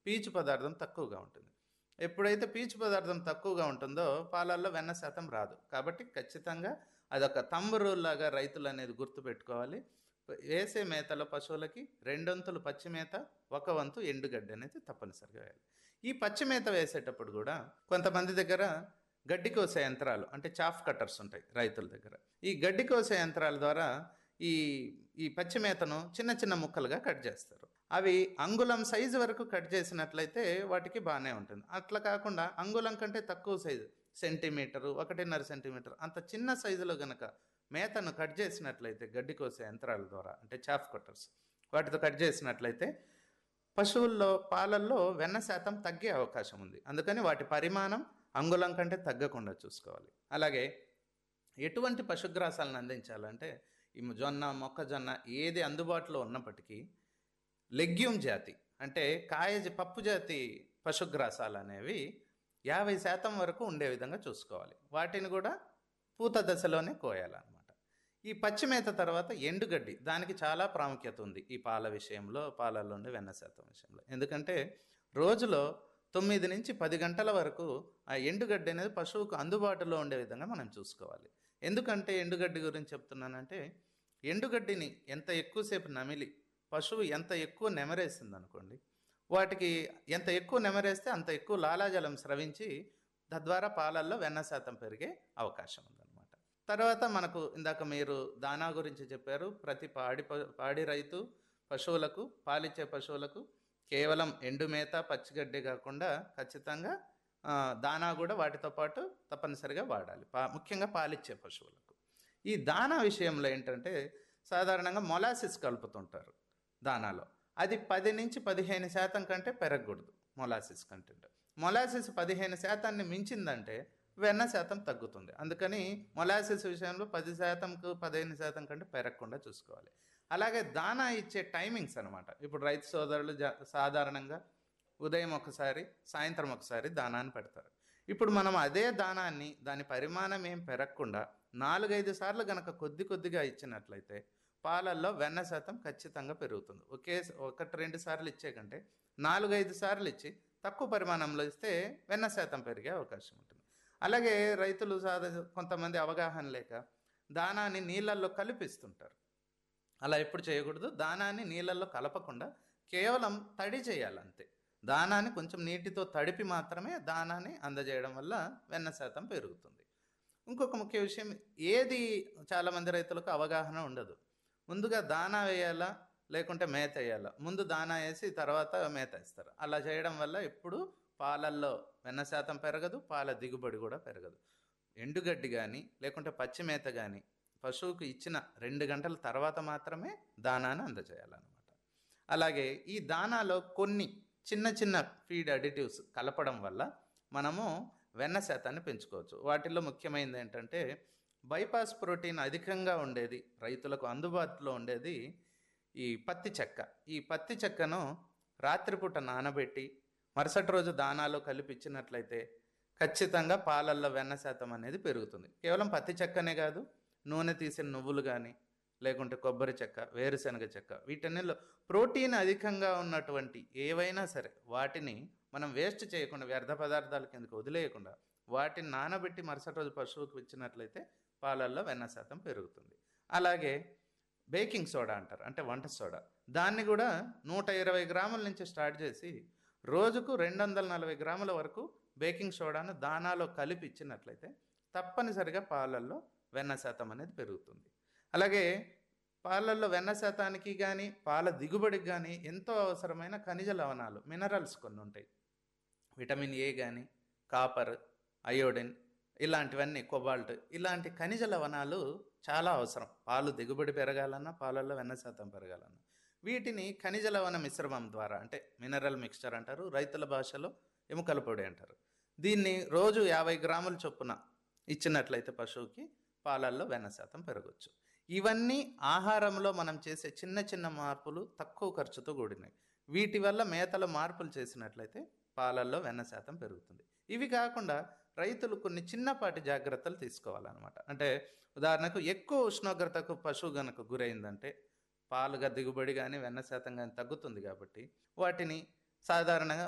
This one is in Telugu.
పీచు పదార్థం తక్కువగా ఉంటుంది ఎప్పుడైతే పీచు పదార్థం తక్కువగా ఉంటుందో పాలల్లో వెన్న శాతం రాదు కాబట్టి ఖచ్చితంగా అదొక తంబు రూల్ లాగా రైతులు అనేది గుర్తుపెట్టుకోవాలి వేసే మేతలో పశువులకి రెండొంతులు పచ్చి మేత ఒక వంతు ఎండుగడ్డి అనేది తప్పనిసరిగా వేయాలి ఈ పచ్చి మేత వేసేటప్పుడు కూడా కొంతమంది దగ్గర గడ్డి కోసే యంత్రాలు అంటే చాఫ్ కట్టర్స్ ఉంటాయి రైతుల దగ్గర ఈ గడ్డి కోసే యంత్రాల ద్వారా ఈ ఈ పచ్చి మేతను చిన్న చిన్న ముక్కలుగా కట్ చేస్తారు అవి అంగుళం సైజు వరకు కట్ చేసినట్లయితే వాటికి బాగానే ఉంటుంది అట్లా కాకుండా అంగుళం కంటే తక్కువ సైజు సెంటీమీటరు ఒకటిన్నర సెంటీమీటర్ అంత చిన్న సైజులో గనక మేతను కట్ చేసినట్లయితే గడ్డి కోసే యంత్రాల ద్వారా అంటే చాఫ్ కట్టర్స్ వాటితో కట్ చేసినట్లయితే పశువుల్లో పాలల్లో వెన్న శాతం తగ్గే అవకాశం ఉంది అందుకని వాటి పరిమాణం అంగుళం కంటే తగ్గకుండా చూసుకోవాలి అలాగే ఎటువంటి పశుగ్రాసాలను అందించాలంటే ఈ జొన్న మొక్కజొన్న ఏది అందుబాటులో ఉన్నప్పటికీ లెగ్యూమ్ జాతి అంటే కాయ పప్పు జాతి పశుగ్రాసాలు అనేవి యాభై శాతం వరకు ఉండే విధంగా చూసుకోవాలి వాటిని కూడా పూత దశలోనే కోయాలన్నమాట ఈ పచ్చిమేత తర్వాత ఎండుగడ్డి దానికి చాలా ప్రాముఖ్యత ఉంది ఈ పాల విషయంలో పాలల్లో ఉండే వెన్న శాతం విషయంలో ఎందుకంటే రోజులో తొమ్మిది నుంచి పది గంటల వరకు ఆ ఎండుగడ్డి అనేది పశువుకు అందుబాటులో ఉండే విధంగా మనం చూసుకోవాలి ఎందుకంటే ఎండుగడ్డి గురించి చెప్తున్నానంటే ఎండుగడ్డిని ఎంత ఎక్కువసేపు నమిలి పశువు ఎంత ఎక్కువ నెమరేస్తుంది అనుకోండి వాటికి ఎంత ఎక్కువ నెమరేస్తే అంత ఎక్కువ లాలాజలం స్రవించి తద్వారా పాలల్లో వెన్న శాతం పెరిగే అవకాశం ఉందన్నమాట తర్వాత మనకు ఇందాక మీరు దానా గురించి చెప్పారు ప్రతి పాడి ప- పాడి రైతు పశువులకు పాలిచ్చే పశువులకు కేవలం ఎండు మేత పచ్చిగడ్డి కాకుండా ఖచ్చితంగా ఆ, దానా కూడా వాటితో పాటు తప్పనిసరిగా వాడాలి పా ముఖ్యంగా పాలిచ్చే పశువులకు ఈ దానా విషయంలో ఏంటంటే సాధారణంగా మొలాసిస్ కలుపుతుంటారు దానాలో అది పది నుంచి పదిహేను శాతం కంటే పెరగకూడదు మొలాసిస్ కంటెంట్ మొలాసిస్ పదిహేను శాతాన్ని మించిందంటే వెన్న శాతం తగ్గుతుంది అందుకని మొలాసిస్ విషయంలో పది శాతంకు పదిహేను శాతం కంటే పెరగకుండా చూసుకోవాలి అలాగే దానా ఇచ్చే టైమింగ్స్ అనమాట ఇప్పుడు రైతు సోదరులు జా సాధారణంగా ఉదయం ఒకసారి సాయంత్రం ఒకసారి దానాన్ని పెడతారు ఇప్పుడు మనం అదే దానాన్ని దాని పరిమాణం ఏం పెరగకుండా నాలుగైదు సార్లు గనక కొద్ది కొద్దిగా ఇచ్చినట్లయితే పాలల్లో వెన్న శాతం ఖచ్చితంగా పెరుగుతుంది ఒకే ఒకటి రెండు సార్లు ఇచ్చే కంటే నాలుగైదు సార్లు ఇచ్చి తక్కువ పరిమాణంలో ఇస్తే వెన్న శాతం పెరిగే అవకాశం ఉంటుంది అలాగే రైతులు సాధ కొంతమంది అవగాహన లేక దానాన్ని నీళ్ళల్లో కలిపిస్తుంటారు అలా ఎప్పుడు చేయకూడదు దానాన్ని నీళ్ళల్లో కలపకుండా కేవలం తడి చేయాలి అంతే దానాన్ని కొంచెం నీటితో తడిపి మాత్రమే దానాన్ని అందజేయడం వల్ల వెన్న శాతం పెరుగుతుంది ఇంకొక ముఖ్య విషయం ఏది చాలామంది రైతులకు అవగాహన ఉండదు ముందుగా దానా వేయాలా లేకుంటే మేత వేయాలా ముందు దానా వేసి తర్వాత మేత వేస్తారు అలా చేయడం వల్ల ఎప్పుడు పాలల్లో వెన్న శాతం పెరగదు పాల దిగుబడి కూడా పెరగదు ఎండుగడ్డి కానీ లేకుంటే పచ్చి మేత కానీ పశువుకు ఇచ్చిన రెండు గంటల తర్వాత మాత్రమే దానాన్ని అందజేయాలన్నమాట అలాగే ఈ దానాలో కొన్ని చిన్న చిన్న ఫీడ్ అడిటివ్స్ కలపడం వల్ల మనము వెన్న శాతాన్ని పెంచుకోవచ్చు వాటిల్లో ముఖ్యమైనది ఏంటంటే బైపాస్ ప్రోటీన్ అధికంగా ఉండేది రైతులకు అందుబాటులో ఉండేది ఈ పత్తి చెక్క ఈ పత్తి చెక్కను రాత్రిపూట నానబెట్టి మరుసటి రోజు దానాలో కలిపి ఇచ్చినట్లయితే ఖచ్చితంగా పాలల్లో వెన్న శాతం అనేది పెరుగుతుంది కేవలం పత్తి చెక్కనే కాదు నూనె తీసిన నువ్వులు కానీ లేకుంటే కొబ్బరి చెక్క వేరుశనగ చెక్క వీటన్నిటిలో ప్రోటీన్ అధికంగా ఉన్నటువంటి ఏవైనా సరే వాటిని మనం వేస్ట్ చేయకుండా వ్యర్థ పదార్థాల కిందకు వదిలేయకుండా వాటిని నానబెట్టి మరుసటి రోజు పశువుకు ఇచ్చినట్లయితే పాలల్లో వెన్న శాతం పెరుగుతుంది అలాగే బేకింగ్ సోడా అంటారు అంటే వంట సోడా దాన్ని కూడా నూట ఇరవై గ్రాముల నుంచి స్టార్ట్ చేసి రోజుకు రెండు వందల నలభై గ్రాముల వరకు బేకింగ్ సోడాను దానాలో కలిపి ఇచ్చినట్లయితే తప్పనిసరిగా పాలల్లో వెన్న శాతం అనేది పెరుగుతుంది అలాగే పాలల్లో వెన్న శాతానికి కానీ పాల దిగుబడికి కానీ ఎంతో అవసరమైన ఖనిజ లవణాలు మినరల్స్ కొన్ని ఉంటాయి విటమిన్ ఏ కానీ కాపర్ అయోడిన్ ఇలాంటివన్నీ కొబాల్ట్ ఇలాంటి ఖనిజ లవణాలు చాలా అవసరం పాలు దిగుబడి పెరగాలన్నా పాలల్లో వెన్న శాతం పెరగాలన్నా వీటిని ఖనిజ లవణ మిశ్రమం ద్వారా అంటే మినరల్ మిక్స్చర్ అంటారు రైతుల భాషలో ఎముకల పొడి అంటారు దీన్ని రోజు యాభై గ్రాముల చొప్పున ఇచ్చినట్లయితే పశువుకి పాలల్లో వెన్న శాతం పెరగచ్చు ఇవన్నీ ఆహారంలో మనం చేసే చిన్న చిన్న మార్పులు తక్కువ ఖర్చుతో కూడినాయి వీటి వల్ల మేతలో మార్పులు చేసినట్లయితే పాలల్లో వెన్న శాతం పెరుగుతుంది ఇవి కాకుండా రైతులు కొన్ని చిన్నపాటి జాగ్రత్తలు తీసుకోవాలన్నమాట అంటే ఉదాహరణకు ఎక్కువ ఉష్ణోగ్రతకు పశువు గనక గురైందంటే పాలుగా దిగుబడి కానీ వెన్న శాతం కానీ తగ్గుతుంది కాబట్టి వాటిని సాధారణంగా